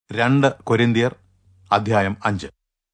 രണ്ട് കൊരിന്തിയർ അധ്യായം അഞ്ച്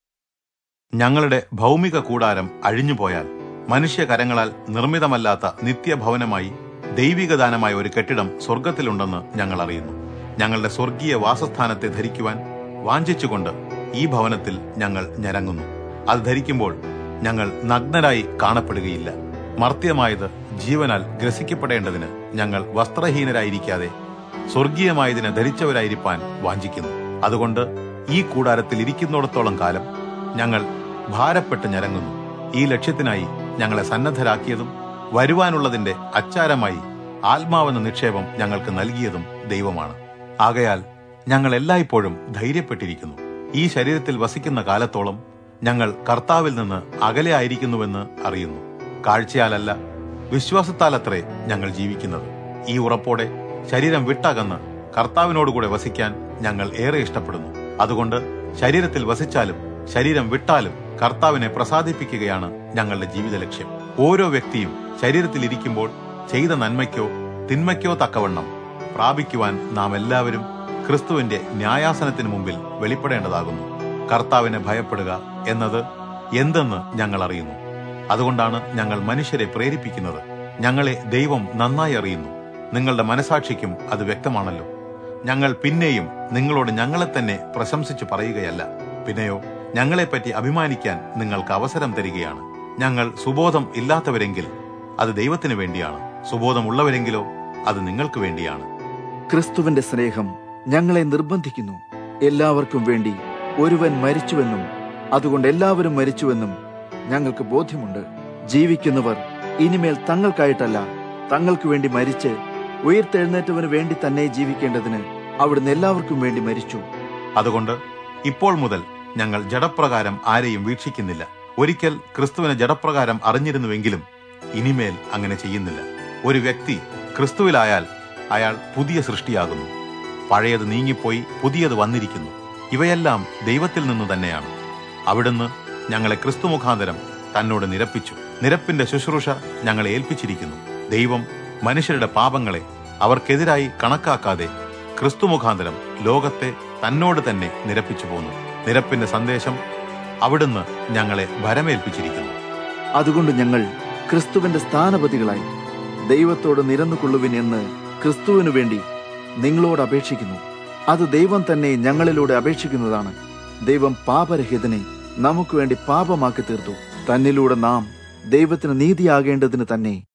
ഞങ്ങളുടെ ഭൗമിക കൂടാരം അഴിഞ്ഞുപോയാൽ മനുഷ്യകരങ്ങളാൽ നിർമ്മിതമല്ലാത്ത നിത്യഭവനമായി ദൈവിക ദാനമായ ഒരു കെട്ടിടം സ്വർഗത്തിലുണ്ടെന്ന് ഞങ്ങൾ അറിയുന്നു ഞങ്ങളുടെ സ്വർഗീയ വാസസ്ഥാനത്തെ ധരിക്കുവാൻ വാഞ്ചിച്ചുകൊണ്ട് ഈ ഭവനത്തിൽ ഞങ്ങൾ ഞരങ്ങുന്നു അത് ധരിക്കുമ്പോൾ ഞങ്ങൾ നഗ്നരായി കാണപ്പെടുകയില്ല മർത്യമായത് ജീവനാൽ ഗ്രസിക്കപ്പെടേണ്ടതിന് ഞങ്ങൾ വസ്ത്രഹീനരായിരിക്കാതെ സ്വർഗീയമായതിനെ ധരിച്ചവരായിരിക്കാൻ വാഞ്ചിക്കുന്നു അതുകൊണ്ട് ഈ കൂടാരത്തിൽ ഇരിക്കുന്നിടത്തോളം കാലം ഞങ്ങൾ ഭാരപ്പെട്ട് ഞരങ്ങുന്നു ഈ ലക്ഷ്യത്തിനായി ഞങ്ങളെ സന്നദ്ധരാക്കിയതും വരുവാനുള്ളതിന്റെ അച്ചാരമായി ആത്മാവെന്ന നിക്ഷേപം ഞങ്ങൾക്ക് നൽകിയതും ദൈവമാണ് ആകയാൽ ഞങ്ങൾ എല്ലായ്പ്പോഴും ധൈര്യപ്പെട്ടിരിക്കുന്നു ഈ ശരീരത്തിൽ വസിക്കുന്ന കാലത്തോളം ഞങ്ങൾ കർത്താവിൽ നിന്ന് അകലെ ആയിരിക്കുന്നുവെന്ന് അറിയുന്നു കാഴ്ചയാലല്ല വിശ്വാസത്താലത്രേ ഞങ്ങൾ ജീവിക്കുന്നത് ഈ ഉറപ്പോടെ ശരീരം വിട്ടകന്ന് കർത്താവിനോടുകൂടെ വസിക്കാൻ ഞങ്ങൾ ഏറെ ഇഷ്ടപ്പെടുന്നു അതുകൊണ്ട് ശരീരത്തിൽ വസിച്ചാലും ശരീരം വിട്ടാലും കർത്താവിനെ പ്രസാദിപ്പിക്കുകയാണ് ഞങ്ങളുടെ ജീവിത ലക്ഷ്യം ഓരോ വ്യക്തിയും ശരീരത്തിൽ ഇരിക്കുമ്പോൾ ചെയ്ത നന്മയ്ക്കോ തിന്മയ്ക്കോ തക്കവണ്ണം പ്രാപിക്കുവാൻ നാം എല്ലാവരും ക്രിസ്തുവിന്റെ ന്യായാസനത്തിന് മുമ്പിൽ വെളിപ്പെടേണ്ടതാകുന്നു കർത്താവിനെ ഭയപ്പെടുക എന്നത് എന്തെന്ന് ഞങ്ങൾ അറിയുന്നു അതുകൊണ്ടാണ് ഞങ്ങൾ മനുഷ്യരെ പ്രേരിപ്പിക്കുന്നത് ഞങ്ങളെ ദൈവം നന്നായി അറിയുന്നു നിങ്ങളുടെ മനസാക്ഷിക്കും അത് വ്യക്തമാണല്ലോ ഞങ്ങൾ പിന്നെയും നിങ്ങളോട് ഞങ്ങളെ തന്നെ പ്രശംസിച്ചു പറയുകയല്ല പിന്നെയോ ഞങ്ങളെപ്പറ്റി അഭിമാനിക്കാൻ നിങ്ങൾക്ക് അവസരം തരികയാണ് ഞങ്ങൾ സുബോധം ഇല്ലാത്തവരെങ്കിൽ അത് ദൈവത്തിന് വേണ്ടിയാണ് സുബോധമുള്ളവരെങ്കിലോ അത് നിങ്ങൾക്ക് വേണ്ടിയാണ് ക്രിസ്തുവിന്റെ സ്നേഹം ഞങ്ങളെ നിർബന്ധിക്കുന്നു എല്ലാവർക്കും വേണ്ടി ഒരുവൻ മരിച്ചുവെന്നും അതുകൊണ്ട് എല്ലാവരും മരിച്ചുവെന്നും ഞങ്ങൾക്ക് ബോധ്യമുണ്ട് ജീവിക്കുന്നവർ ഇനിമേൽ തങ്ങൾക്കായിട്ടല്ല തങ്ങൾക്ക് വേണ്ടി മരിച്ച് ഉയർത്തെഴുന്നേറ്റവന് വേണ്ടി തന്നെ ജീവിക്കേണ്ടതിന് അവിടുന്ന് എല്ലാവർക്കും വേണ്ടി മരിച്ചു അതുകൊണ്ട് ഇപ്പോൾ മുതൽ ഞങ്ങൾ ജഡപ്രകാരം ആരെയും വീക്ഷിക്കുന്നില്ല ഒരിക്കൽ ക്രിസ്തുവിനെ ജഡപ്രകാരം അറിഞ്ഞിരുന്നുവെങ്കിലും ഇനിമേൽ അങ്ങനെ ചെയ്യുന്നില്ല ഒരു വ്യക്തി ക്രിസ്തുവിലായാൽ അയാൾ പുതിയ സൃഷ്ടിയാകുന്നു പഴയത് നീങ്ങിപ്പോയി പുതിയത് വന്നിരിക്കുന്നു ഇവയെല്ലാം ദൈവത്തിൽ നിന്നു തന്നെയാണ് അവിടുന്ന് ഞങ്ങളെ ക്രിസ്തു മുഖാന്തരം തന്നോട് നിരപ്പിച്ചു നിരപ്പിന്റെ ശുശ്രൂഷ ഞങ്ങളെ ഏൽപ്പിച്ചിരിക്കുന്നു ദൈവം മനുഷ്യരുടെ പാപങ്ങളെ അവർക്കെതിരായി കണക്കാക്കാതെ ക്രിസ്തു മുഖാന്തരം ലോകത്തെ തന്നോട് തന്നെ നിരപ്പിച്ചു പോന്നു നിരപ്പിന്റെ സന്ദേശം അവിടുന്ന് ഞങ്ങളെ ഭരമേൽപ്പിച്ചിരിക്കുന്നു അതുകൊണ്ട് ഞങ്ങൾ ക്രിസ്തുവിന്റെ സ്ഥാനപതികളായി ദൈവത്തോട് നിരന്നുകൊള്ളുവിൻ എന്ന് ക്രിസ്തുവിനു വേണ്ടി നിങ്ങളോട് അപേക്ഷിക്കുന്നു അത് ദൈവം തന്നെ ഞങ്ങളിലൂടെ അപേക്ഷിക്കുന്നതാണ് ദൈവം പാപരഹിതനെ നമുക്ക് വേണ്ടി പാപമാക്കി തീർത്തു തന്നിലൂടെ നാം ദൈവത്തിന് നീതിയാകേണ്ടതിന് തന്നെ